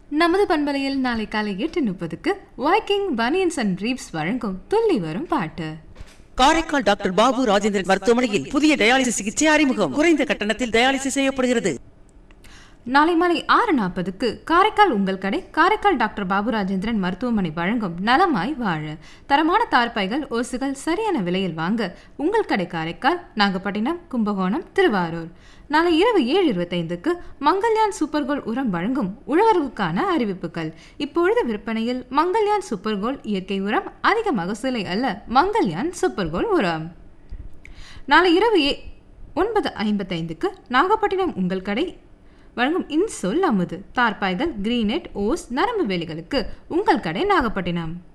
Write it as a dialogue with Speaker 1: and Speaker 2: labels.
Speaker 1: நமது பண்பலையில் நாளை காலை எட்டு முப்பதுக்கு வைக்கிங் பனியன்ஸ் அண்ட் ரீப்ஸ் வழங்கும் துள்ளி வரும் பாட்டு
Speaker 2: காரைக்கால் டாக்டர் பாபு ராஜேந்திரன் மருத்துவமனையில் புதிய டயாலிசிஸ் சிகிச்சை அறிமுகம் குறைந்த கட்டணத்தில் டயாலிசிஸ் செய்யப்படுகிறது
Speaker 1: நாளை மாலை ஆறு நாற்பதுக்கு காரைக்கால் உங்கள் கடை காரைக்கால் டாக்டர் பாபு ராஜேந்திரன் மருத்துவமனை வழங்கும் நலமாய் வாழ தரமான தார்பாய்கள் ஓசுகள் சரியான விலையில் வாங்க உங்கள் கடை காரைக்கால் நாகப்பட்டினம் கும்பகோணம் திருவாரூர் நாளை இரவு ஏழு இருபத்தைந்துக்கு மங்கல்யான் சூப்பர் கோல் உரம் வழங்கும் உழவர்களுக்கான அறிவிப்புகள் இப்பொழுது விற்பனையில் மங்கல்யான் சூப்பர் கோல் இயற்கை உரம் அதிக மகசூலை அல்ல மங்கல்யான் சூப்பர் கோல் உரம் நாளை இரவு ஏ ஒன்பது ஐம்பத்தைந்துக்கு நாகப்பட்டினம் உங்கள் கடை வழங்கும் இன்சொல் அமுது தார்பாய்கள் கிரீனெட் ஓஸ் நரம்பு வேலிகளுக்கு உங்கள் கடை நாகப்பட்டினம்